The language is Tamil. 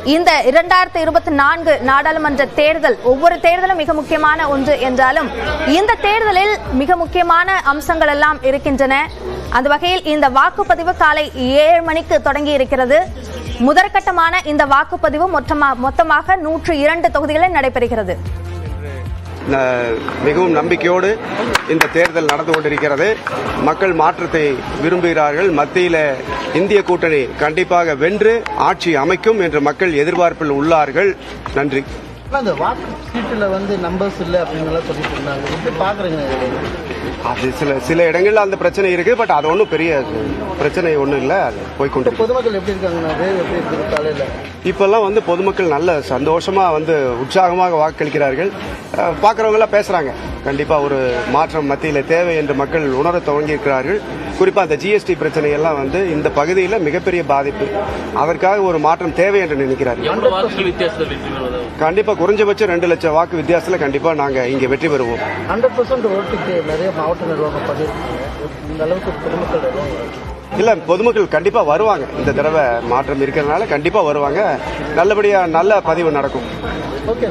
இந்த இரண்டாயிரத்தி இருபத்தி நான்கு நாடாளுமன்ற தேர்தல் ஒவ்வொரு தேர்தலும் மிக முக்கியமான ஒன்று என்றாலும் இந்த தேர்தலில் மிக முக்கியமான அம்சங்கள் எல்லாம் இருக்கின்றன அந்த வகையில் இந்த வாக்குப்பதிவு காலை ஏழு மணிக்கு தொடங்கி இருக்கிறது முதற்கட்டமான இந்த வாக்குப்பதிவு மொத்தமா- மொத்தமாக நூற்று இரண்டு தொகுதிகளில் நடைபெறுகிறது ந- மிகவும் நம்பிக்கையோடு இந்த தேர்தல் நடந்து கொண்டிருக்கிறது மக்கள் மாற்றத்தை விரும்புகிறார்கள் மத்தியில இந்திய கூட்டணி கண்டிப்பாக வென்று ஆட்சி அமைக்கும் என்று மக்கள் எதிர்பார்ப்பில் உள்ளார்கள் நன்றி ஆனா அந்த வாக்கு சீட்டுல வந்து நம்பர்ஸ் இல்ல அப்படின்னு எல்லாம் சொல்லிட்டு இருந்தாங்க எப்படி பாக்குறீங்க அது சில சில இடங்கள்ல அந்த பிரச்சனை இருக்கு பட் அது ஒன்றும் பெரிய பிரச்சனை ஒன்றும் இல்லை அது போய்க்கொண்டிருக்கு பொதுமக்கள் எப்படி இருக்காங்கண்ணா வேவ் எப்படி இருக்குது காலையில இப்பெல்லாம் வந்து பொதுமக்கள் நல்ல சந்தோஷமா வந்து உற்சாகமாக வாக்களிக்கிறார்கள் அஹ், பார்க்கறவங்க எல்லாம் பேசுறாங்க கண்டிப்பா ஒரு மாற்றம் மத்தியில் தேவை என்று மக்கள் உணர துவங்கி இருக்கிறார்கள் குறிப்பா அந்த ஜிஎஸ்டி பிரச்சனை எல்லாம் வந்து இந்த பகுதியில் மிகப்பெரிய பாதிப்பு அதற்காக ஒரு மாற்றம் தேவை என்று நினைக்கிறார்கள் எவ்வளவு வாக்குகள் வித்தியாசத்தில் வெற்றி பெறுவது கண்டிப்பா குறைஞ்சபட்சம் ரெண்டு லட்சம் வாக்கு வித்தியாசத்தில் கண்டிப்பா நாங்க இங்க வெற்றி பெறுவோம் ஹண்ட்ரட் பர்சன்ட் ஓட்டுக்கு நிறைய மாவட்ட நிர்வாகம் பண்ணியிருக்காங்க இந்த அளவுக்கு பொதுமக்கள் எல்லாம் இல்ல பொதுமக்கள் கண்டிப்பா வருவாங்க இந்த தடவை மாற்றம் இருக்கிறதுனால கண்டிப்பா வருவாங்க நல்லபடியா நல்ல பதிவு நடக்கும் ஓகே